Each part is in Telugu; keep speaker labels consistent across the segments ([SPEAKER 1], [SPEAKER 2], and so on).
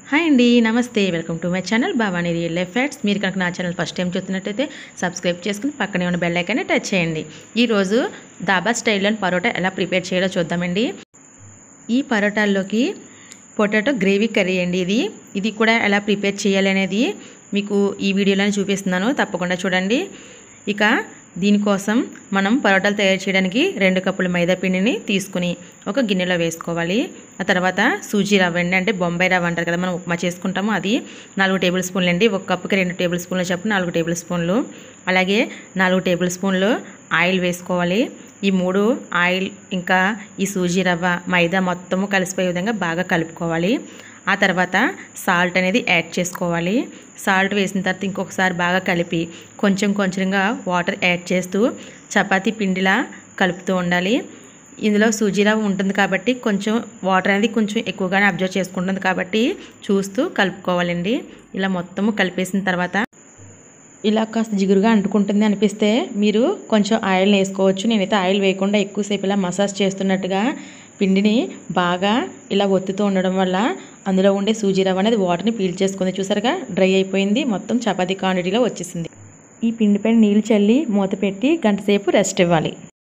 [SPEAKER 1] హాయ్ అండి నమస్తే welcome to my channel Bhavani real life facts మీరు కనుక నా ఛానల్ ఫస్ట్ టైం చూస్తున్నట్టయితే సబ్స్క్రైబ్ చేసుకుని పక్కనే ఉన్న బెల్ ఐకాన్ని టచ్ చేయండి ఈరోజు దాబా స్టైల్లోని పరోటా ఎలా ప్రిపేర్ చేయాలో చూద్దామండి ఈ పరోటాల్లోకి పొటాటో గ్రేవీ కర్రీ అండి ఇది ఇది కూడా ఎలా ప్రిపేర్ చేయాలి అనేది మీకు ఈ వీడియోలోనే చూపిస్తున్నాను తప్పకుండా చూడండి ఇక దీనికోసం మనం పరోటాలు తయారు చేయడానికి రెండు కప్పుల మైదా పిండిని తీసుకుని ఒక గిన్నెలో వేసుకోవాలి ఆ తర్వాత సూజీ రవ్వ అండి అంటే బొంబాయి రవ్వ అంటారు కదా మనం ఉప్మా చేసుకుంటాము అది నాలుగు టేబుల్ స్పూన్లు అండి ఒక కప్పుకి రెండు టేబుల్ స్పూన్లు చెప్పిన నాలుగు టేబుల్ స్పూన్లు అలాగే నాలుగు టేబుల్ స్పూన్లు ఆయిల్ వేసుకోవాలి ఈ మూడు ఆయిల్ ఇంకా ఈ సూజీ రవ్వ మైదా మొత్తము కలిసిపోయే విధంగా బాగా కలుపుకోవాలి ఆ తర్వాత సాల్ట్ అనేది యాడ్ చేసుకోవాలి సాల్ట్ వేసిన తర్వాత ఇంకొకసారి బాగా కలిపి కొంచెం కొంచెంగా వాటర్ యాడ్ చేస్తూ చపాతీ పిండిలా కలుపుతూ ఉండాలి ఇందులో సూజీ రవ్వ ఉంటుంది కాబట్టి కొంచెం వాటర్ అనేది కొంచెం ఎక్కువగానే అబ్జర్వ్ చేసుకుంటుంది కాబట్టి చూస్తూ కలుపుకోవాలండి ఇలా మొత్తము కలిపేసిన తర్వాత ఇలా కాస్త జిగురుగా అంటుకుంటుంది అనిపిస్తే మీరు కొంచెం ఆయిల్ వేసుకోవచ్చు నేనైతే ఆయిల్ వేయకుండా ఎక్కువసేపు ఇలా మసాజ్ చేస్తున్నట్టుగా పిండిని బాగా ఇలా ఒత్తుతూ ఉండడం వల్ల అందులో ఉండే సూజీ రవ్వ అనేది వాటర్ని పీల్చేసుకుంది చూసారుగా డ్రై అయిపోయింది మొత్తం చపాతీ క్వాంటిటీలో వచ్చేసింది ఈ పిండిపైన నీళ్ళు చల్లి మూత పెట్టి గంట సేపు రెస్ట్ ఇవ్వాలి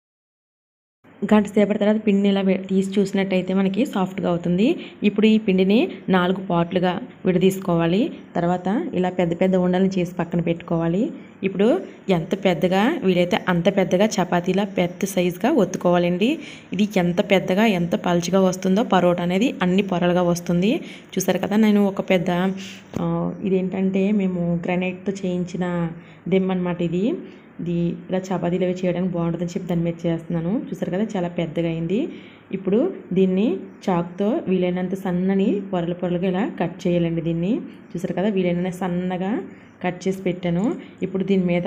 [SPEAKER 1] గంట సేపటి తర్వాత పిండిని ఇలా వే- తీసి చూసినట్టయితే మనకి సాఫ్ట్గా అవుతుంది ఇప్పుడు ఈ పిండిని నాలుగు పాట్లుగా విడదీసుకోవాలి తర్వాత ఇలా పెద్ద పెద్ద ఉండలను చేసి పక్కన పెట్టుకోవాలి ఇప్పుడు ఎంత పెద్దగా వీలైతే అంత పెద్దగా చపాతీలా పెద్ద సైజుగా ఒత్తుకోవాలండి ఇది ఎంత పెద్దగా ఎంత పలుచగా వస్తుందో పరోటా అనేది అన్ని పొరలుగా వస్తుంది చూసారు కదా నేను ఒక పెద్ద ఆ, ఇదేంటంటే మేము గ్రానైట్తో చేయించిన దిమ్ అనమాట ఇది ఇది ఇలా చపాతీలు అవి చేయడానికి బాగుంటుందని చెప్పి దాని మీద చేస్తున్నాను చూసారు కదా చాలా పెద్దగా అయింది ఇప్పుడు దీన్ని చాక్తో వీలైనంత సన్నని పొరలు పొరలుగా ఇలా కట్ చేయాలండి దీన్ని చూసారు కదా వీలైనంత సన్నగా కట్ చేసి పెట్టాను ఇప్పుడు దీని మీద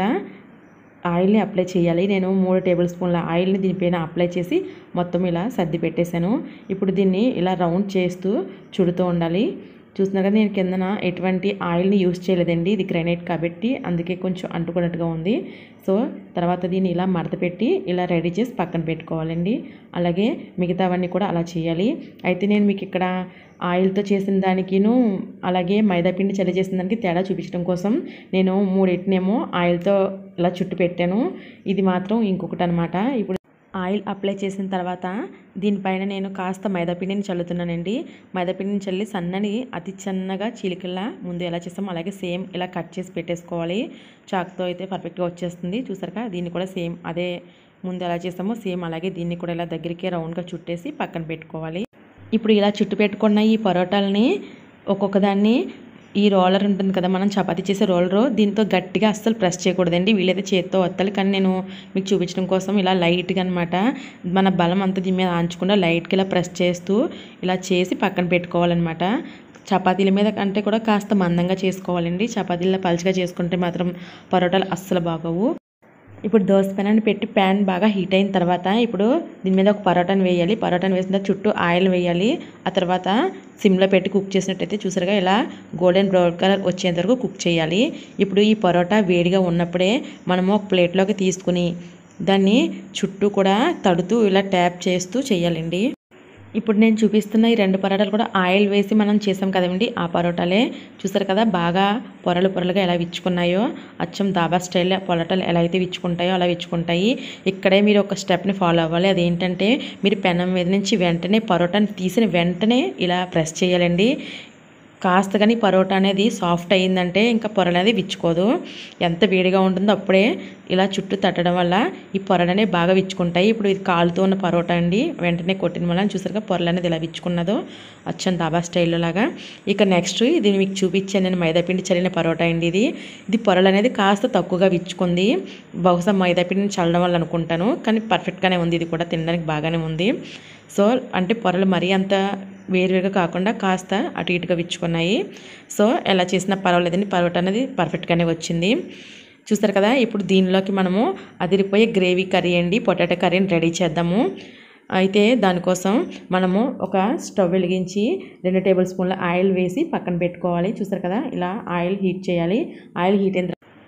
[SPEAKER 1] ఆయిల్ని అప్లై చేయాలి నేను మూడు టేబుల్ స్పూన్ల ఆయిల్ని దీనిపైన అప్లై చేసి మొత్తం ఇలా సర్ది పెట్టేశాను ఇప్పుడు దీన్ని ఇలా రౌండ్ చేస్తూ చుడుతూ ఉండాలి చూస్తున్నారు కదా నేను కిందన ఎటువంటి ఆయిల్ని యూస్ చేయలేదండి ఇది గ్రైనైట్ కాబట్టి అందుకే కొంచెం అంటుకున్నట్టుగా ఉంది సో తర్వాత దీన్ని ఇలా మడత పెట్టి ఇలా రెడీ చేసి పక్కన పెట్టుకోవాలండి అలాగే మిగతావన్నీ కూడా అలా చేయాలి అయితే నేను మీకు ఇక్కడ ఆయిల్తో చేసిన దానికిను అలాగే మైదా పిండి చల్లి చేసిన దానికి తేడా చూపించడం కోసం నేను మూడింటినేమో ఆయిల్తో ఇలా చుట్టు పెట్టాను ఇది మాత్రం ఇంకొకటి అనమాట ఇప్పుడు ఆయిల్ అప్లై చేసిన తర్వాత దీనిపైన నేను కాస్త మైదాపిండిని చల్లుతున్నానండి మైదాపిండిని చల్లి సన్నని అతి చిన్నగా చీలికల్లా ముందు ఎలా చేస్తామో అలాగే సేమ్ ఇలా కట్ చేసి పెట్టేసుకోవాలి చాక్తో అయితే పర్ఫెక్ట్గా వచ్చేస్తుంది చూసారుగా దీన్ని కూడా సేమ్ అదే ముందు ఎలా చేస్తామో సేమ్ అలాగే దీన్ని కూడా ఇలా దగ్గరికి రౌండ్గా చుట్టేసి పక్కన పెట్టుకోవాలి ఇప్పుడు ఇలా చుట్టు పెట్టుకున్న ఈ పరోటాలని ఒక్కొక్క దాన్ని ఈ రోలర్ ఉంటుంది కదా మనం చపాతీ చేసే రోలరు దీంతో గట్టిగా అస్సలు ప్రెస్ చేయకూడదండి వీలైతే చేత్తో వత్తాలి కానీ నేను మీకు చూపించడం కోసం ఇలా లైట్గా అనమాట మన బలం అంతా దీని మీద ఆంచకుండా లైట్గా ఇలా ప్రెస్ చేస్తూ ఇలా చేసి పక్కన పెట్టుకోవాలన్నమాట చపాతీల మీద కంటే కూడా కాస్త మందంగా చేసుకోవాలండి చపాతీల పలుచగా చేసుకుంటే మాత్రం పరోటాలు అస్సలు బాగోవు ఇప్పుడు దోశ పెనాన్ని పెట్టి ప్యాన్ బాగా హీట్ అయిన తర్వాత ఇప్పుడు దీని మీద ఒక పరోటాను వేయాలి పరోటాను వేసిన తర్వాత చుట్టూ ఆయిల్ వేయాలి ఆ తర్వాత సిమ్లో పెట్టి కుక్ చేసినట్టయితే చూసారుగా ఇలా గోల్డెన్ బ్రౌన్ కలర్ వచ్చేంత వరకు కుక్ చేయాలి ఇప్పుడు ఈ పరోటా వేడిగా ఉన్నప్పుడే మనము ఒక ప్లేట్లోకి తీసుకుని దాన్ని చుట్టూ కూడా తడుతూ ఇలా ట్యాప్ చేస్తూ చేయాలండి ఇప్పుడు నేను చూపిస్తున్న ఈ రెండు పరోటాలు కూడా ఆయిల్ వేసి మనం చేసాం కదండి ఆ పరోటాలే చూసారు కదా బాగా పొరలు పొరలుగా ఎలా విచ్చుకున్నాయో అచ్చం దాబా స్టైల్లో పరోటాలు ఎలా అయితే విచ్చుకుంటాయో అలా విచ్చుకుంటాయి ఇక్కడే మీరు ఒక స్టెప్ని ఫాలో అవ్వాలి అదేంటంటే మీరు పెనం మీద నుంచి వెంటనే పరోటాని తీసిన వెంటనే ఇలా ప్రెస్ చేయాలండి కాస్త కానీ పరోటా అనేది సాఫ్ట్ అయ్యిందంటే ఇంకా పొర అనేది విచ్చుకోదు ఎంత వేడిగా ఉంటుందో అప్పుడే ఇలా చుట్టూ తట్టడం వల్ల ఈ పొరలు అనేవి బాగా విచ్చుకుంటాయి ఇప్పుడు ఇది కాలుతూ ఉన్న పరోటా అండి వెంటనే కొట్టిన వల్ల చూసారుగా పొరలు అనేది ఇలా విచ్చుకున్నదో అచ్చం దాబా స్టైల్లో లాగా ఇక నెక్స్ట్ ఇది మీకు చూపించాను నేను మైదాపిండి చల్లిన పరోటా అండి ఇది ఇది పొరలు అనేది కాస్త తక్కువగా విచ్చుకుంది బహుశా మైదాపిండిని చల్లడం వల్ల అనుకుంటాను కానీ పర్ఫెక్ట్గానే ఉంది ఇది కూడా తినడానికి బాగానే ఉంది సో అంటే పొరలు మరీ అంత వేరువేరుగా కాకుండా కాస్త అటు ఇటుగా విచ్చుకున్నాయి సో ఎలా చేసినా పర్వాలేదండి పరోటా అనేది పర్ఫెక్ట్గానే వచ్చింది చూస్తారు కదా ఇప్పుడు దీనిలోకి మనము అదిరిపోయే గ్రేవీ కర్రీ అండి పొటాటో కర్రీని రెడీ చేద్దాము అయితే దానికోసం మనము ఒక స్టవ్ వెలిగించి రెండు టేబుల్ స్పూన్ల ఆయిల్ వేసి పక్కన పెట్టుకోవాలి చూసారు కదా ఇలా ఆయిల్ హీట్ చేయాలి ఆయిల్ హీట్ అయిన తర్వాత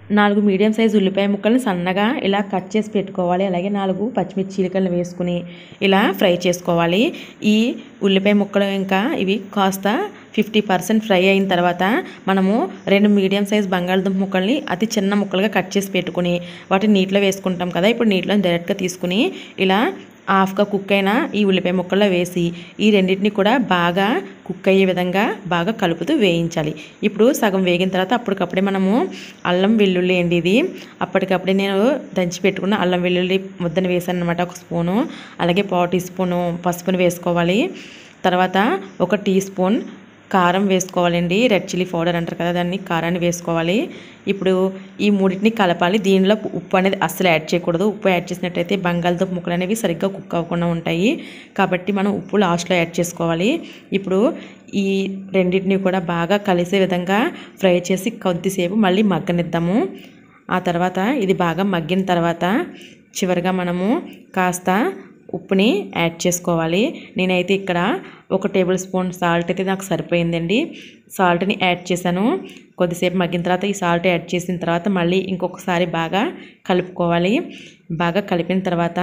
[SPEAKER 1] నాలుగు మీడియం సైజు ఉల్లిపాయ ముక్కల్ని సన్నగా ఇలా కట్ చేసి పెట్టుకోవాలి అలాగే నాలుగు పచ్చిమిర్చి చీలికలను వేసుకుని ఇలా ఫ్రై చేసుకోవాలి ఈ ఉల్లిపాయ ముక్కలు ఇంకా ఇవి కాస్త ఫిఫ్టీ పర్సెంట్ ఫ్రై అయిన తర్వాత మనము రెండు మీడియం సైజ్ బంగాళదుంప ముక్కల్ని అతి చిన్న ముక్కలుగా కట్ చేసి పెట్టుకుని వాటిని నీటిలో వేసుకుంటాం కదా ఇప్పుడు నీటిలో డైరెక్ట్గా తీసుకుని ఇలా హాఫ్గా కుక్ అయిన ఈ ఉల్లిపాయ ముక్కల్లో వేసి ఈ రెండింటిని కూడా బాగా కుక్ అయ్యే విధంగా బాగా కలుపుతూ వేయించాలి ఇప్పుడు సగం వేగిన తర్వాత అప్పటికప్పుడే మనము అల్లం వెల్లుల్లి అండి ఇది అప్పటికప్పుడే నేను దంచి పెట్టుకున్న అల్లం వెల్లుల్లి ముద్దను వేసాను అనమాట ఒక స్పూను అలాగే పావు టీ స్పూను పసుపుని వేసుకోవాలి తర్వాత ఒక టీ స్పూన్ కారం వేసుకోవాలండి రెడ్ చిల్లీ పౌడర్ అంటారు కదా దాన్ని కారాన్ని వేసుకోవాలి ఇప్పుడు ఈ మూడింటిని కలపాలి దీనిలో ఉప్పు అనేది అస్సలు యాడ్ చేయకూడదు ఉప్పు యాడ్ చేసినట్టయితే బంగాళదుంప ముక్కలు అనేవి సరిగ్గా కుక్ అవ్వకుండా ఉంటాయి కాబట్టి మనం ఉప్పు లాస్ట్లో యాడ్ చేసుకోవాలి ఇప్పుడు ఈ రెండింటిని కూడా బాగా కలిసే విధంగా ఫ్రై చేసి కొద్దిసేపు మళ్ళీ మగ్గనిద్దాము ఆ తర్వాత ఇది బాగా మగ్గిన తర్వాత చివరిగా మనము కాస్త ఉప్పుని యాడ్ చేసుకోవాలి నేనైతే ఇక్కడ ఒక టేబుల్ స్పూన్ సాల్ట్ అయితే నాకు సరిపోయిందండి సాల్ట్ని యాడ్ చేశాను కొద్దిసేపు మగ్గిన తర్వాత ఈ సాల్ట్ యాడ్ చేసిన తర్వాత మళ్ళీ ఇంకొకసారి బాగా కలుపుకోవాలి బాగా కలిపిన తర్వాత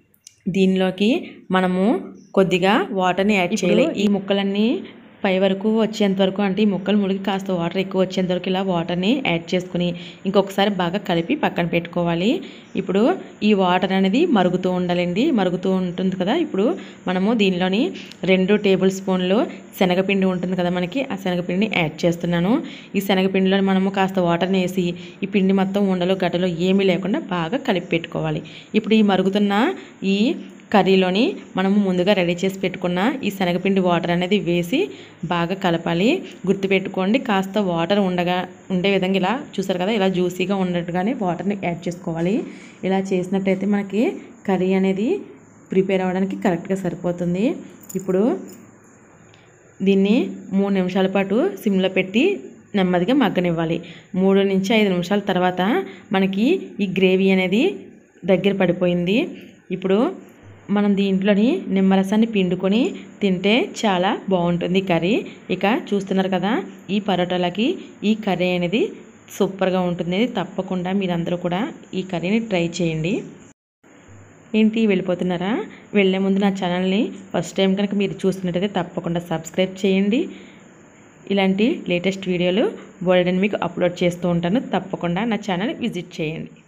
[SPEAKER 1] దీనిలోకి మనము కొద్దిగా వాటర్ని యాడ్ చేయాలి ఈ ముక్కలన్నీ పై వరకు వచ్చేంత వరకు అంటే ఈ ముక్కలు ములిగి కాస్త వాటర్ ఎక్కువ వచ్చేంత వరకు ఇలా వాటర్ని యాడ్ చేసుకుని ఇంకొకసారి బాగా కలిపి పక్కన పెట్టుకోవాలి ఇప్పుడు ఈ వాటర్ అనేది మరుగుతూ ఉండాలండి మరుగుతూ ఉంటుంది కదా ఇప్పుడు మనము దీనిలోని రెండు టేబుల్ స్పూన్లు శనగపిండి ఉంటుంది కదా మనకి ఆ శనగపిండిని యాడ్ చేస్తున్నాను ఈ శనగపిండిలో మనము కాస్త వాటర్ని వేసి ఈ పిండి మొత్తం ఉండలు గడ్డలు ఏమీ లేకుండా బాగా కలిపి పెట్టుకోవాలి ఇప్పుడు ఈ మరుగుతున్న ఈ కర్రీలోని మనము ముందుగా రెడీ చేసి పెట్టుకున్న ఈ శనగపిండి వాటర్ అనేది వేసి బాగా కలపాలి గుర్తుపెట్టుకోండి కాస్త వాటర్ ఉండగా ఉండే విధంగా ఇలా చూసారు కదా ఇలా జ్యూసీగా ఉన్నట్టుగానే వాటర్ని యాడ్ చేసుకోవాలి ఇలా చేసినట్టయితే మనకి కర్రీ అనేది ప్రిపేర్ అవ్వడానికి కరెక్ట్గా సరిపోతుంది ఇప్పుడు దీన్ని మూడు నిమిషాల పాటు సిమ్లో పెట్టి నెమ్మదిగా మగ్గనివ్వాలి మూడు నుంచి ఐదు నిమిషాల తర్వాత మనకి ఈ గ్రేవీ అనేది దగ్గర పడిపోయింది ఇప్పుడు మనం దీంట్లోని నిమ్మరసాన్ని పిండుకొని తింటే చాలా బాగుంటుంది కర్రీ ఇక చూస్తున్నారు కదా ఈ పరోటాలకి ఈ కర్రీ అనేది సూపర్గా ఉంటుంది తప్పకుండా మీరందరూ కూడా ఈ కర్రీని ట్రై చేయండి ఏంటి వెళ్ళిపోతున్నారా వెళ్ళే ముందు నా ఛానల్ని ఫస్ట్ టైం కనుక మీరు చూస్తున్నట్టయితే తప్పకుండా సబ్స్క్రైబ్ చేయండి ఇలాంటి లేటెస్ట్ వీడియోలు బోల్డెన్ మీకు అప్లోడ్ చేస్తూ ఉంటాను తప్పకుండా నా ఛానల్ విజిట్ చేయండి